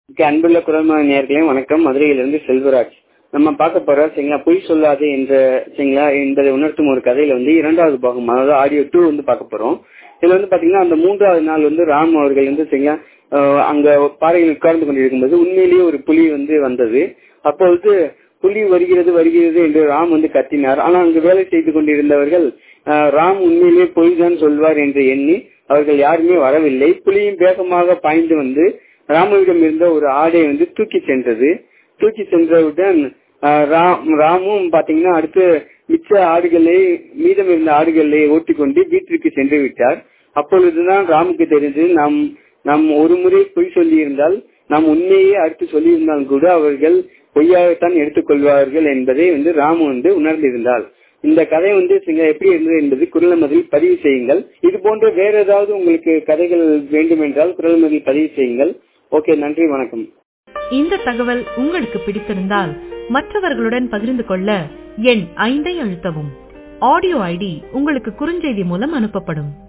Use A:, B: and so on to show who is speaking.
A: okay அன்புள்ள குரல்மணி நேர்களே வணக்கம் மதுரையிலிருந்து செல்வராஜ் நம்ம பார்க்க போற சரிங்களா பொய் சொல்லாதே என்ற சரிங்களா என்பதை உணர்த்தும் ஒரு கதையில வந்து இரண்டாவது பாகம் அதாவது ஆடியோ டூ வந்து பார்க்க போறோம் இதுல வந்து பாத்தீங்கன்னா அந்த மூன்றாவது நாள் வந்து ராம் அவர்கள் வந்து சரிங்களா அஹ், அங்க பாறையில் உட்கார்ந்து கொண்டிருக்கும்போது உண்மையிலேயே ஒரு புலி வந்து வந்தது அப்பொழுது புலி வருகிறது வருகிறது என்று ராம் வந்து கத்தினார் ஆனா அங்கு வேலை செய்து கொண்டிருந்தவர்கள் அஹ், ராம் உண்மையிலேயே பொய் தான் சொல்வார் என்று எண்ணி அவர்கள் யாருமே வரவில்லை புலியும் வேகமாக பாய்ந்து வந்து ராமுவிடம் இருந்த ஒரு ஆடை வந்து தூக்கி சென்றது தூக்கி சென்றவுடன் ஆஹ், ராம் ராமும் பாத்தீங்கன்னா அடுத்து மிச்ச ஆடுகளை மீதம் இருந்த ஆடுகளை ஓட்டிக்கொண்டு வீட்டிற்கு சென்று விட்டார் அப்பொழுதுதான் ராமுக்கு தெரிஞ்சது நாம் நாம் ஒரு முறை பொய் சொல்லியிருந்தால் நாம் உண்மையே அடுத்து சொல்லியிருந்தாலும் கூட அவர்கள் பொய்யாகத்தான் எடுத்துக்கொள்வார்கள் என்பதை வந்து ராமு வந்து உணர்ந்திருந்தாள் இந்த கதை வந்து சிங்க எப்படி இருந்தது என்பது குரல்மதில் பதிவு செய்யுங்கள் இது போன்ற வேற ஏதாவது உங்களுக்கு கதைகள் வேண்டும் என்றால் குரல்மதில் பதிவு செய்யுங்கள் ஓகே நன்றி வணக்கம்
B: இந்த தகவல் உங்களுக்கு பிடித்திருந்தால் மற்றவர்களுடன் பகிர்ந்து கொள்ள எண் ஐந்தை அழுத்தவும் ஆடியோ ஐடி உங்களுக்கு குறுஞ்செய்தி மூலம் அனுப்பப்படும்